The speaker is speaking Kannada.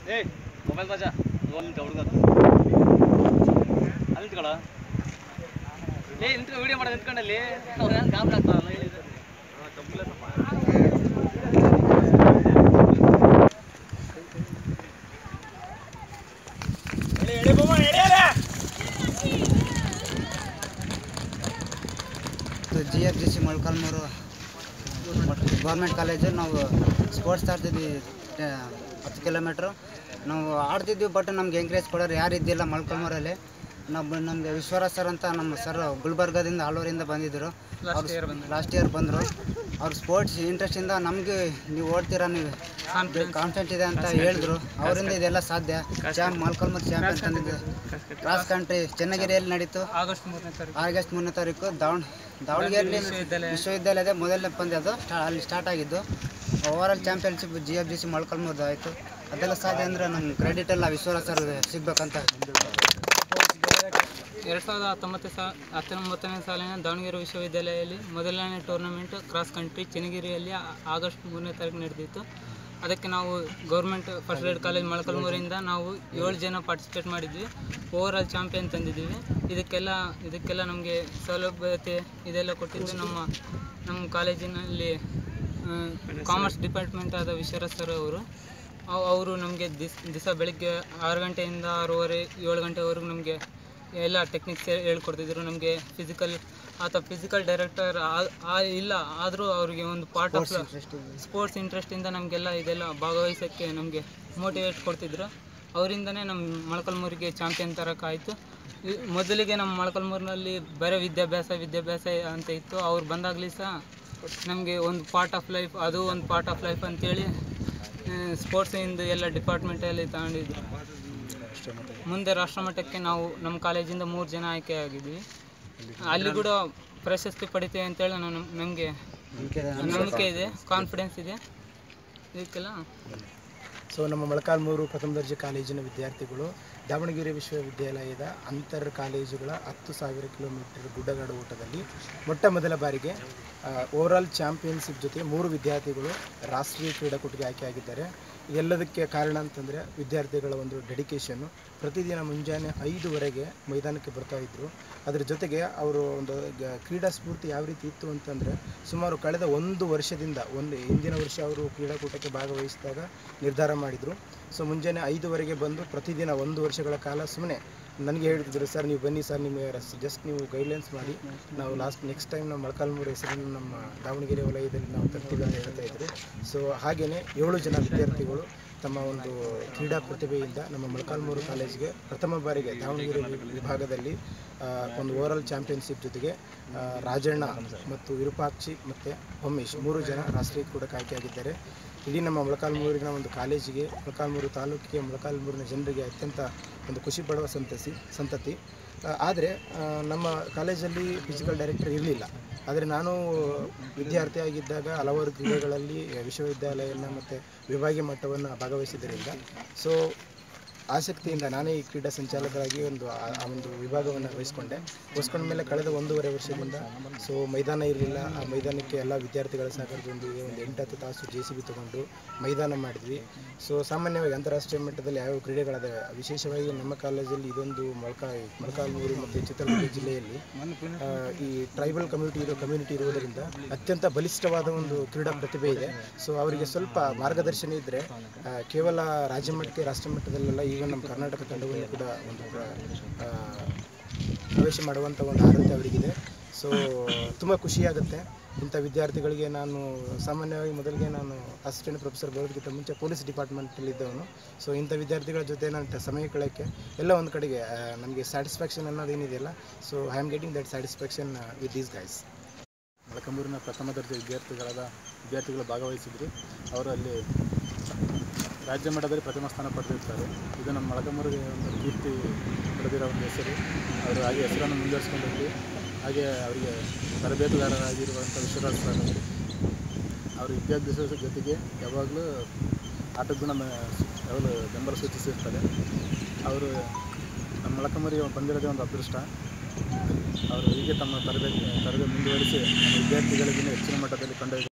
ಏ ಮೊಬೈಲ್ ರಾಜ ನಿಂತ ಹುಡುಗ ಅಲ್ಲಿ ನಿಂತ್ಕೊಳ ಏ ನಿಂತ್ಕೊ ವಿಡಿಯೋ ಮಾಡೋದು ನಿಂತ್ಕೊಂಡಲ್ಲಿ ಅವ್ರು ಏನು ಗಾಬರಿ ಆಗ್ತಾರಲ್ಲ ಹೇಳಿದ್ರು G F G C Molakalmuru government college ನಾವು ಸ್ಪೋರ್ಟ್ಸ್ ಆಡ್ತಿದ್ವಿ ಆ, ಹತ್ತು ಕಿಲೋಮೀಟ್ರು ನಾವು ಆಡ್ತಿದ್ವಿ ಬಟ್ ನಮ್ಗೆ ಎಂಕರೇಜ್ ಕೊಡೋರು ಯಾರು ಇದ್ದಿಲ್ಲ ಮೊಳಕಾಲ್ಮೂರಲ್ಲಿ ನಾವು ನಮಗೆ ವಿಶ್ವರಾಜ್ ಸರ್ ಅಂತ ನಮ್ಮ ಸರ್ ಗುಲ್ಬರ್ಗದಿಂದ ಆಳೂರಿಂದ ಬಂದಿದ್ದರು ಲಾಸ್ಟ್ ಇಯರ್ ಬಂದರು ಅವ್ರ ಸ್ಪೋರ್ಟ್ಸ್ ಇಂಟ್ರೆಸ್ಟಿಂದ ನಮಗೆ ನೀವು ಓಡ್ತೀರಾ ನೀವು ಕಾನ್ಫಿಡೆಂಟ್ ಇದೆ ಅಂತ ಹೇಳಿದ್ರು ಅವರಿಂದ ಇದೆಲ್ಲ ಸಾಧ್ಯ ಚಾಂಪ್ ಮೊಳಕಾಲ್ಮೂರು ಚಾಂಪಿಯನ್ ತಂದಿದ್ದು ಕ್ರಾಸ್ ಕಂಟ್ರಿ ಚೆನ್ನಗಿರಿಯಲ್ಲಿ ನಡೀತು ಆಗಸ್ಟ್ ಮೂರನೇ ತಾರೀಕು ಆಗಸ್ಟ್ ಮೂರನೇ ತಾರೀಕು ದಾವಣ ದಾವಣಗೆರೆಯಲ್ಲಿ ವಿಶ್ವವಿದ್ಯಾಲಯ. ವಿಶ್ವವಿದ್ಯಾಲಯದ ಮೊದಲನೇ ಪಂದ್ಯ ಅದು ಸ್ಟಾ- ಅಲ್ಲಿ ಸ್ಟಾರ್ಟ್ ಆಗಿದ್ದು overall championship G F G C ಮೊಳಕಾಲ್ಮೂರ್ದು ಆಯಿತು ಅದೆಲ್ಲ ಸಾಧ್ಯ ಅಂದರೆ ನಮ್ಮ ಕ್ರೆಡಿಟ್ ಎಲ್ಲ ವಿಶ್ವರಾಜ್ ಸರ್ ಸಿಗ್ಬೇಕಂತ ಎರಡು ಸಾವಿರದ ಹತ್ತೊಂಬತ್ತು ಸಾ ಹತ್ತೊಂಬತ್ತನೇ ಸಾಲಿನ ದಾವಣಗೆರೆ ವಿಶ್ವವಿದ್ಯಾಲಯದಲ್ಲಿ ಮೊದಲನೇ ಟೂರ್ನಮೆಂಟ್ ಕ್ರಾಸ್ ಕಂಟ್ರಿ ಚೆನ್ನಗಿರಿಯಲ್ಲಿ ಆ- ಆಗಸ್ಟ್ ಮೂರನೇ ತಾರೀಕು ನಡೆದಿತ್ತು ಅದಕ್ಕೆ ನಾವು ಗೌರ್ಮೆಂಟ್ ಫಸ್ಟ್ ಗ್ರೇಡ್ ಕಾಲೇಜ್ ಮೊಳಕಲ್ಮೂರಿಂದ ನಾವು ಏಳು ಜನ ಪಾರ್ಟಿಸಿಪೇಟ್ ಮಾಡಿದ್ವಿ ಓವರ್ ಆಲ್ ಚಾಂಪಿಯನ್ ತಂದಿದ್ದೀವಿ ಇದಕ್ಕೆಲ್ಲ ಇದಕ್ಕೆಲ್ಲ ನಮಗೆ ಸೌಲಭ್ಯತೆ ಇದೆಲ್ಲ ಕೊಟ್ಟಿದ್ದು ನಮ್ಮ ನಮ್ಮ ಕಾಲೇಜಿನಲ್ಲಿ ಕಾಮರ್ಸ್ ಡಿಪಾರ್ಟ್ಮೆಂಟ್ ಆದ ವಿಶ್ವರಾಜ್ ಸರ್ ಅವರು ಅವ್- ಅವರು ನಮಗೆ ದಿಸ್ ದಿವಸ ಬೆಳಿಗ್ಗೆ ಆರು ಗಂಟೆಯಿಂದ ಆರೂವರೆ ಏಳು ಗಂಟೆವರೆಗೂ ನಮಗೆ ಎಲ್ಲ ಟೆಕ್ನಿಕ್ಸ್ ಹೇಳ್ಕೊಡ್ತಿದ್ರು ನಮಗೆ ಫಿಸಿಕಲ್ ಆತ ಫಿಸಿಕಲ್ ಡೈರೆಕ್ಟರ್ ಇಲ್ಲ ಆದರೂ ಅವ್ರಿಗೆ ಒಂದು ಪಾರ್ಟ್ ಆಫ್ ಸ್ಪೋರ್ಟ್ಸ್ ಇಂಟ್ರೆಸ್ಟಿಂದ ನಮಗೆಲ್ಲ ಇದೆಲ್ಲ ಭಾಗವಹಿಸೋಕ್ಕೆ ನಮಗೆ ಮೋಟಿವೇಟ್ ಕೊಡ್ತಿದ್ರು ಅವರಿಂದನೇ ನಮ್ಮ ಮೊಳಕಲ್ಮೂರಿಗೆ ಚಾಂಪಿಯನ್ ತರೋಕ್ಕಾಯಿತು ಈ- ಮೊದಲಿಗೆ ನಮ್ಮ ಮೊಳಕಲ್ಮೂರಿನಲ್ಲಿ ಬರೀ ವಿದ್ಯಾಭ್ಯಾಸ ವಿದ್ಯಾಭ್ಯಾಸ ಅಂತ ಇತ್ತು ಅವ್ರು ಬಂದಾಗಲಿ ಸಹ ನಮಗೆ ಒಂದು ಪಾರ್ಟ್ ಆಫ್ ಲೈಫ್ ಅದು ಒಂದು ಪಾರ್ಟ್ ಆಫ್ ಲೈಫ್ ಅಂತೇಳಿ ಸ್ಪೋರ್ಟ್ಸಿಂದ ಎಲ್ಲ ಡಿಪಾರ್ಟ್ಮೆಂಟಲ್ಲಿ ತಗೊಂಡಿದ್ರು ಮುಂದೆ ರಾಷ್ಟ್ರಮಟ್ಟಕ್ಕೆ ನಾವು ನಮ್ಮ ಕಾಲೇಜಿಂದ ಮೂರು ಜನ ಆಯ್ಕೆ ಆಗಿದ್ವಿ ಅಲ್ಲಿ ಕೂಡ ಪ್ರಶಸ್ತಿ ಪಡಿತೇವೆ ಅಂತೇಳಿ ನಾನು ನಮಗೆ ನಂಬಿಕೆ ಇದೆ ಕಾನ್ಫಿಡೆನ್ಸ್ ಇದೆ ಇದಕ್ಕೆಲ್ಲ ಸೊ ನಮ್ಮ ಮೊಳಕಾಲ್ಮೂರು ಪ್ರಥಮ ದರ್ಜೆ ಕಾಲೇಜಿನ ವಿದ್ಯಾರ್ಥಿಗಳು ದಾವಣಗೆರೆ ವಿಶ್ವವಿದ್ಯಾಲಯದ ಅಂತರ್ ಕಾಲೇಜುಗಳ ಹತ್ತು ಸಾವಿರ ಕಿಲೋಮೀಟರ್ ಗುಡ್ಡಗಾಡು ಓಟದಲ್ಲಿ ಮೊಟ್ಟ ಮೊದಲ ಬಾರಿಗೆ ಓವರಾಲ್ ಚಾಂಪಿಯನ್ಶಿಪ್ ಜೊತೆ ಮೂರು ವಿದ್ಯಾರ್ಥಿಗಳು ರಾಷ್ಟ್ರೀಯ ಕ್ರೀಡಾಕೂಟಕ್ಕೆ ಆಯ್ಕೆಯಾಗಿದ್ದಾರೆ ಇದೆಲ್ಲದಕ್ಕೆ ಕಾರಣ ಅಂತಂದರೆ ವಿದ್ಯಾರ್ಥಿಗಳ ಒಂದು ಡೆಡಿಕೇಶನ್ನು ಪ್ರತಿದಿನ ಮುಂಜಾನೆ ಐದುವರೆಗೆ ಮೈದಾನಕ್ಕೆ ಬರ್ತಾ ಇದ್ದರು ಅದರ ಜೊತೆಗೆ ಅವರು ಒಂದು ಗ- ಕ್ರೀಡಾ ಸ್ಫೂರ್ತಿ ಯಾವ ರೀತಿ ಇತ್ತು ಅಂತಂದರೆ ಸುಮಾರು ಕಳೆದ ಒಂದು ವರ್ಷದಿಂದ ಒಂದು ಹಿಂದಿನ ವರ್ಷ ಅವರು ಕ್ರೀಡಾಕೂಟಕ್ಕೆ ಭಾಗವಹಿಸಿದಾಗ ನಿರ್ಧಾರ ಮಾಡಿದರು ಸೊ ಮುಂಜಾನೆ ಐದುವರೆಗೆ ಬಂದು ಪ್ರತಿದಿನ ಒಂದು ವರ್ಷಗಳ ಕಾಲ ಸುಮ್ಮನೆ ನನಗೆ ಹೇಳ್ತಿದ್ರು ಸರ್ ನೀವು ಬನ್ನಿ ಸರ್ ನಿಮಗೆ ಜಸ್ಟ್ ನೀವು ಗೈಡ್ಲೈನ್ಸ್ ಮಾಡಿ ನಾವು ಲಾಸ್ಟ್ ನೆಕ್ಸ್ಟ್ ಟೈಮ್ ನಾವು ಮೊಳಕಾಲ್ಮೂರು ಹೆಸರನ್ನು ನಮ್ಮ ದಾವಣಗೆರೆ ವಲಯದಲ್ಲಿ ನಾವು ತರ್ತೀವಿ ಅಂತ ಹೇಳ್ತಾ ಇದ್ರು ಸೊ ಹಾಗೆಯೇ ಏಳು ಜನ ವಿದ್ಯಾರ್ಥಿಗಳು ತಮ್ಮ ಒಂದು ಕ್ರೀಡಾ ಪ್ರತಿಭೆಯಿಂದ ನಮ್ಮ ಮೊಳಕಾಲ್ಮೂರು ಕಾಲೇಜಿಗೆ ಪ್ರಥಮ ಬಾರಿಗೆ ದಾವಣಗೆರೆ ವಿ- ವಿಭಾಗದಲ್ಲಿ ಆ, ಒಂದು ಓವರಾಲ್ ಚಾಂಪಿಯನ್ಶಿಪ್ ಜೊತೆಗೆ ಆ, ರಾಜಣ್ಣ ಮತ್ತು ವಿರೂಪಾಕ್ಷಿ ಮತ್ತು ಹೊಮ್ಮೇಶ್ ಮೂರು ಜನ ರಾಷ್ಟ್ರೀಯ ಕೂಡಕ್ಕೆ ಆಯ್ಕೆಯಾಗಿದ್ದಾರೆ ಇಡೀ ನಮ್ಮ ಮೊಳಕಾಲ್ಮೂರಿನ ಒಂದು ಕಾಲೇಜಿಗೆ ಮೊಳಕಾಲ್ಮೂರು ತಾಲೂಕಿಗೆ ಮೊಳಕಾಲ್ಮೂರಿನ ಜನರಿಗೆ ಅತ್ಯಂತ ಒಂದು ಖುಷಿ ಪಡುವ ಸಂತಸಿ ಸಂತತಿ ಆದರೆ ನಮ್ಮ ಕಾಲೇಜಲ್ಲಿ ಫಿಸಿಕಲ್ ಡೈರೆಕ್ಟರ್ ಇರಲಿಲ್ಲ ಆದರೆ ನಾನು ವಿದ್ಯಾರ್ಥಿ ಆಗಿದ್ದಾಗ ಹಲವಾರು ಕ್ರೀಡೆಗಳಲ್ಲಿ ವಿಶ್ವವಿದ್ಯಾಲಯನ ಮತ್ತು ವಿಭಾಗೀಯ ಮಟ್ಟವನ್ನು ಭಾಗವಹಿಸಿದ್ದರಿಂದ ಸೊ ಆಸಕ್ತಿಯಿಂದ ನಾನೇ ಈ ಕ್ರೀಡಾ ಸಂಚಾಲಕರಾಗಿ ಒಂದು ಆ ಆ ಒಂದು ವಿಭಾಗವನ್ನು ವಹಿಸ್ಕೊಂಡೆ ವಹಿಸ್ಕೊಂಡ ಮೇಲೆ ಕಳೆದ ಒಂದೂವರೆ ವರ್ಷದಿಂದ ಸೊ ಮೈದಾನ ಇರಲಿಲ್ಲ ಆ ಮೈದಾನಕ್ಕೆ ಎಲ್ಲ ವಿದ್ಯಾರ್ಥಿಗಳ ಸಹಕಾರದೊಂದಿಗೆ ಒಂದು ಎಂಟು ಹತ್ತು ತಾಸು ಜೆ ಸಿ ಬಿ ತೊಗೊಂಡು ಮೈದಾನ ಮಾಡಿದ್ವಿ ಸೊ ಸಾಮಾನ್ಯವಾಗಿ ಅಂತಾರಾಷ್ಟ್ರೀಯ ಮಟ್ಟದಲ್ಲಿ ಯಾವ ಕ್ರೀಡೆಗಳಿದಾವೆ ವಿಶೇಷವಾಗಿ ನಮ್ಮ ಕಾಲೇಜಲ್ಲಿ ಇದೊಂದು ಮೊಳಕಾ ಮೊಳಕಾಲ್ಮೂರು ಮತ್ತು ಚಿತ್ರದುರ್ಗ ಜಿಲ್ಲೆಯಲ್ಲಿ ಆ, ಈ ಟ್ರೈಬಲ್ ಕಮ್ಯುನಿಟಿ ಇರೋ ಕಮ್ಯುನಿಟಿ ಇರುವುದರಿಂದ ಅತ್ಯಂತ ಬಲಿಷ್ಠವಾದ ಒಂದು ಕ್ರೀಡಾ ಪ್ರತಿಭೆ ಇದೆ ಸೊ ಅವರಿಗೆ ಸ್ವಲ್ಪ ಮಾರ್ಗದರ್ಶನ ಇದ್ದರೆ ಕೇವಲ ರಾಜ್ಯ ಮಟ್ಟಕ್ಕೆ ರಾಷ್ಟ್ರ ಮಟ್ಟದಲ್ಲೆಲ್ಲ ಈಗ ನಮ್ಮ ಕರ್ನಾಟಕ ತಂಡವನ್ನು ಕೂಡ ಒಂದು ಆ, ಪ್ರವೇಶ ಮಾಡುವಂಥ ಒಂದು ಅರ್ಹತೆ ಅವರಿಗಿದೆ ಸೊ ತುಂಬ ಖುಷಿಯಾಗುತ್ತೆ ಇಂಥ ವಿದ್ಯಾರ್ಥಿಗಳಿಗೆ ನಾನು ಸಾಮಾನ್ಯವಾಗಿ ಮೊದಲಿಗೆ ನಾನು ಅಸಿಸ್ಟೆಂಟ್ ಪ್ರೊಫೆಸರ್ ಬರೋದಕ್ಕಿಂತ ಮುಂಚೆ ಪೊಲೀಸ್ ಡಿಪಾರ್ಟ್ಮೆಂಟಲ್ಲಿ ಇದ್ದವನು ಸೊ ಇಂಥ ವಿದ್ಯಾರ್ಥಿಗಳ ಜೊತೆ ನಾನು ಟ- ಸಮಯ ಕಳೆಯೋಕ್ಕೆ ಎಲ್ಲ ಒಂದು ಕಡೆಗೆ ಆ, ನನಗೆ ಸ್ಯಾಟಿಸ್ಫ್ಯಾಕ್ಷನ್ ಅನ್ನೋದೇನಿದೆಯಲ್ಲ so I am getting that satisfaction with these guys ಮೊಳಕಂಬೂರಿನ ಪ್ರಥಮ ದರ್ಜೆ ವಿದ್ಯಾರ್ಥಿಗಳಾದ ವಿದ್ಯಾರ್ಥಿಗಳು ಭಾಗವಹಿಸಿದ್ರು ಅವರು ಅಲ್ಲಿ ರಾಜ್ಯ ಮಟ್ಟದಲ್ಲಿ ಪ್ರಥಮ ಸ್ಥಾನ ಪಡೆದಿರ್ತಾರೆ ಇದು ನಮ್ಮ ಮೊಳಕಂಬೂರಿಗೆ ಒಂದು ಕೀರ್ತಿ ಪಡೆದಿರೋ ಒಂದು ಹೆಸರು ಅವರು ಹಾಗೆ ಹೆಸರನ್ನು ಮುಂದುವರಿಸ್ಕೊಂಡಿದ್ವಿ ಹಾಗೆ ಅವರಿಗೆ ತರಬೇತುದಾರರಾಗಿರುವಂಥ ವಿಶ್ವರಾಜ್ ಸರ್ ಅವರು ಅವರು ವಿದ್ಯಾಭ್ಯಾಸದ ಜೊತೆಗೆ ಯಾವಾಗಲೂ ಆಟಕ್ಕೂ ನಮ್ಮ ಯಾವಾಗಲೂ ಬೆಂಬಲ ಸೂಚಿಸಿರ್ತಾರೆ ಅವರು ನಮ್ಮ ಮೊಳಕಂಬರಿಗೆ ಬಂದಿರೋದೇ ಒಂದು ಅದೃಷ್ಟ ಅವರು ಹೀಗೆ ತಮ್ಮ ತರಬೇತಿ ತರಬೇತಿ ಮುಂದುವರಿಸಿ ನಮ್ಮ ವಿದ್ಯಾರ್ಥಿಗಳಿಗಿಂತ ಹೆಚ್ಚಿನ ಮಟ್ಟದಲ್ಲಿ ಕೊಂಡೊಯ್ದು